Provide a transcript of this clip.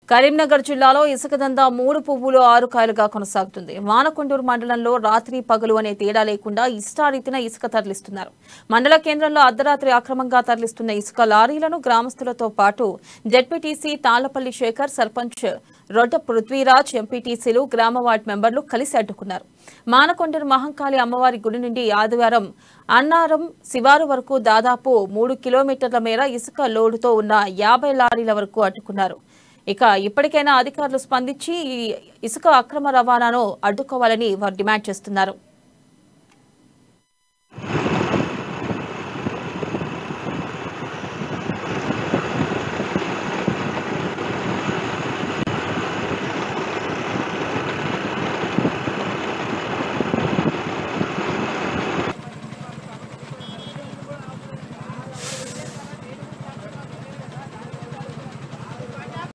కరీంనగర్ జిల్లాలో ఇసుక దందా మూడు పువ్వులు ఆరు కాయలుగా కొనసాగుతుంది మానకొండూరు మండలంలో రాత్రి పగలు అనే తేడా లేకుండా ఇష్టారీతిన ఇసుక తరలిస్తున్నారు మండల కేంద్రంలో అర్ధరాత్రి అక్రమంగా తరలిస్తున్న ఇసుక లారీలను గ్రామస్తులతో పాటు జడ్పీటీసీ తాళ్లపల్లి శేఖర్ సర్పంచ్ రొడ్డ పృథ్వీరాజ్ ఎంపీటీసీలు గ్రామ వార్డు మెంబర్లు కలిసి అడ్డుకున్నారు మానకొండూరు మహంకాళి అమ్మవారి గుడి నుండి ఆదివారం అన్నారం శివారు వరకు దాదాపు మూడు కిలోమీటర్ల మేర ఇసుక లోడుతో ఉన్న యాభై లారీల వరకు అడ్డుకున్నారు ఇక ఇప్పటికైనా అధికారులు స్పందించి ఈ ఇసుక అక్రమ రవాణాను అడ్డుకోవాలని వారు డిమాండ్ చేస్తున్నారు